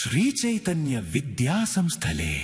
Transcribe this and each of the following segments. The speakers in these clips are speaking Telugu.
శ్రీచైతన్య విద్యా సంస్థలే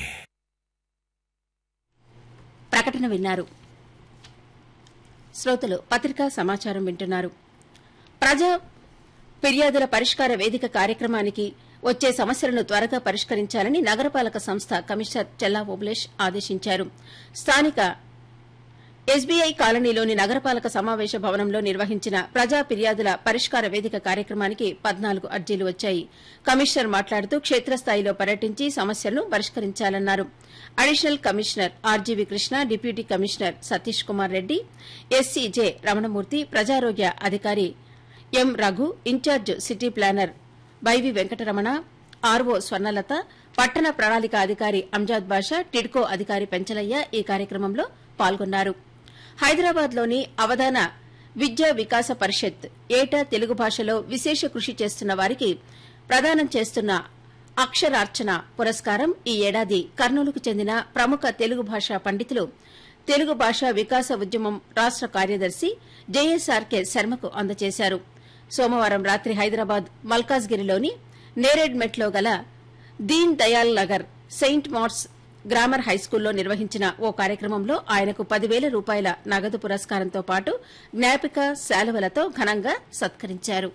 ప్రకటన విన్నారు శ్రోతలు పత్రికా సమాచారం వింటున్నారు ప్రజా ఫిర్యాదుల పరిష్కార వేదిక కార్యక్రమానికి వచ్చే సమస్యలను త్వరగా పరిష్కరించాలని నగరపాలక సంస్థ కమిషనర్ చెల్లా ఓబులేష్ ఆదేశించారు స్థానిక ఎస్బీఐ కాలనీలోని నగరపాలక సమావేశ భవనంలో నిర్వహించిన ప్రజా ఫిర్యాదుల పరిష్కార వేదిక కార్యక్రమానికి పద్నాలుగు అర్జీలు వచ్చాయి కమిషనర్ మాట్లాడుతూ క్షేత్రస్థాయిలో పర్యటించి సమస్యలను పరిష్కరించాలన్నారు additional commissioner RGV Krishna deputy commissioner Satish Kumar Reddy SCJ Ramanamurthy ప్రజారోగ్య అధికారి M Raghu incharge city planner YV Venkataramana RO Swarnalatha పట్టణ ప్రణాళిక అధికారి అంజాద్ బాషా టిడ్కో అధికారి పెంచలయ్య ఈ కార్యక్రమంలో పాల్గొన్నారు హైదరాబాద్లోని అవధాన విద్యా వికాస పరిషత్ ఏటా తెలుగు భాషలో విశేష కృషి చేస్తున్న వారికి ప్రదానం చేస్తున్న అక్షరార్చన పురస్కారం ఈ ఏడాది కర్నూలుకు చెందిన ప్రముఖ తెలుగు భాషా పండితులు తెలుగు భాషా వికాస ఉద్యమం రాష్ట కార్యదర్శి జేఎస్ఆర్కే శర్మకు అందజేశారు సోమవారం రాత్రి హైదరాబాద్ మల్కాజ్గిరిలోని నేరేడ్మెట్లో గల Deen Dayal Nagar Saint Mars grammar హైస్కూల్లో నిర్వహించిన ఓ కార్యక్రమంలో ఆయనకు పదివేల రూపాయల నగదు పురస్కారంతో పాటు జ్ఞాపిక శాలువలతో ఘనంగా సత్కరించారు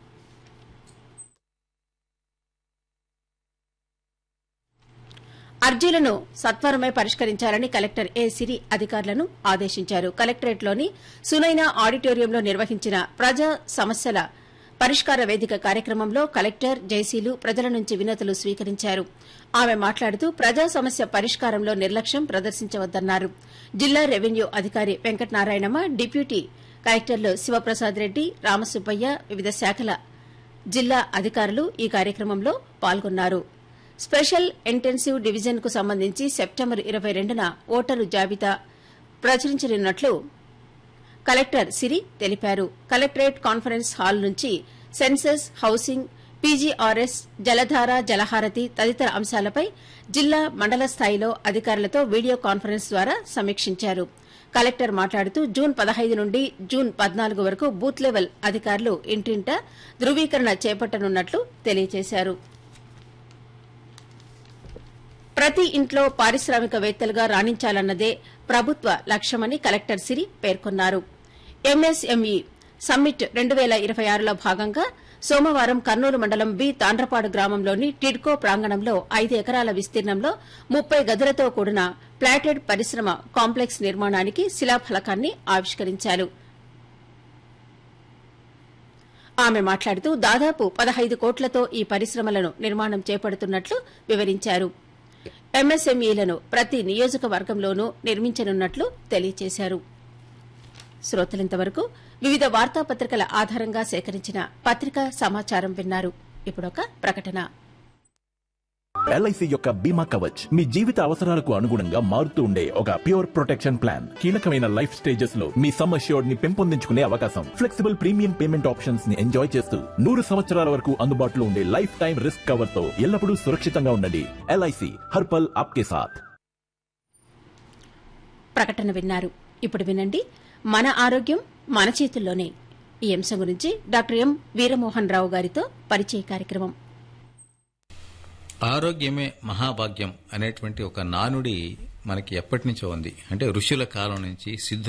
అర్జీలను సత్వరమే పరిష్కరించాలని కలెక్టర్ ఏ సిరి అధికారులను ఆదేశించారు కలెక్టరేట్లోని సునైనా ఆడిటోరియంలో నిర్వహించిన ప్రజా సమస్యల పరిష్కార వేదిక కార్యక్రమంలో కలెక్టర్ జైసీలు ప్రజల నుంచి వినతులు స్వీకరించారు ఆమె మాట్లాడుతూ ప్రజా సమస్య పరిష్కారంలో నిర్లక్ష్యం ప్రదర్శించవద్దన్నారు జిల్లా రెవెన్యూ అధికారి వెంకటనారాయణమ్మ డిప్యూటీ కలెక్టర్లు శివప్రసాద్ రెడ్డి రామసుబ్బయ్య వివిధ శాఖల జిల్లా అధికారులు ఈ కార్యక్రమంలో పాల్గొన్నారు స్పెషల్ ఇంటెన్సివ్ డివిజన్ కు సంబంధించి సెప్టెంబర్ ఇరవై రెండున ఓటరు జాబితా ప్రచురించనున్నట్లు కలెక్టర్ సిరి తెలిపారు కలెక్టరేట్ కాన్ఫరెన్స్ హాల్ నుంచి census housing PGRS Jaladhara Jalaharathi తదితర అంశాలపై జిల్లా మండల స్థాయిలో అధికారులతో వీడియో కాన్ఫరెన్స్ ద్వారా సమీక్షించారు కలెక్టర్ మాట్లాడుతూ జూన్ పదహైదు నుండి జూన్ పద్నాలుగు వరకు బూత్ లెవెల్ అధికారులు ఇంటింట ధృవీకరణ చేపట్టనున్నట్లు తెలియజేశారు ప్రతి ఇంట్లో పారిశ్రామికవేత్తలుగా రాణించాలన్నదే ప్రభుత్వ లక్ష్యమని కలెక్టర్ సిరి పేర్కొన్నారు ఎంఎస్ఎంఈ సమ్మిట్ రెండు పేల ఇరవై ఆరులో భాగంగా సోమవారం కర్నూలు మండలం బి తాండ్రపాడు గ్రామంలోని టిడ్కో ప్రాంగణంలో ఐదు ఎకరాల విస్తీర్ణంలో ముప్పై గదులతో కూడిన ప్లాటెడ్ పరిశ్రమ కాంప్లెక్స్ నిర్మాణానికి శిలాఫలకాన్ని ఆవిష్కరించారు ఆమె మాట్లాడుతూ దాదాపు పదహైదు కోట్లతో ఈ పరిశ్రమలను నిర్మాణం చేపడుతున్నట్లు వివరించారు ఎంఎస్ఎంఈలను ప్రతి నియోజకవర్గంలోనూ నిర్మించనున్నట్లు తెలియజేశారు శ్రోతలింతవరకు వివిధ వార్తాపత్రికల ఆధారంగా సేకరించిన పత్రికా సమాచారం విన్నారు ఇప్పుడొక ప్రకటన ఎల్ఐసి యొక్క బీమా కవచ్ మీ జీవిత అవసరాలకు అనుగుణంగా మారుతూ ఉండే ఒక ప్యూర్ ప్రొటెక్షన్ ప్లాన్ కీలకమైన లైఫ్ స్టేజెస్ లో మీ సమ్ అష్యూర్డ్ ని పెంపొందించుకునే అవకాశం ఫ్లెక్సిబుల్ ప్రీమియం పేమెంట్ ఆప్షన్స్ ని ఎంజాయ్ చేస్తూ నూరు సంవత్సరాల వరకు అందుబాటులో ఉండే లైఫ్ టైం రిస్క్ కవర్ తో ఎల్లప్పుడూ సురక్షితంగా ఉండండి ఎల్ఐసి హర్పల్ ఆప్కే సాథ్ ప్రకటన విన్నారు ఇప్పుడు వినండి మన ఆరోగ్యం మన చేతుల్లోనే ఈ అంశం గురించి డాక్టర్ ఎం వీరమోహన్ రావు గారితో పరిచయ కార్యక్రమం ఆరోగ్యమే మహాభాగ్యం అనేటువంటి ఒక నానుడి మనకి ఎప్పటి నుంచో ఉంది అంటే ఋషుల కాలం నుంచి సిద్ధ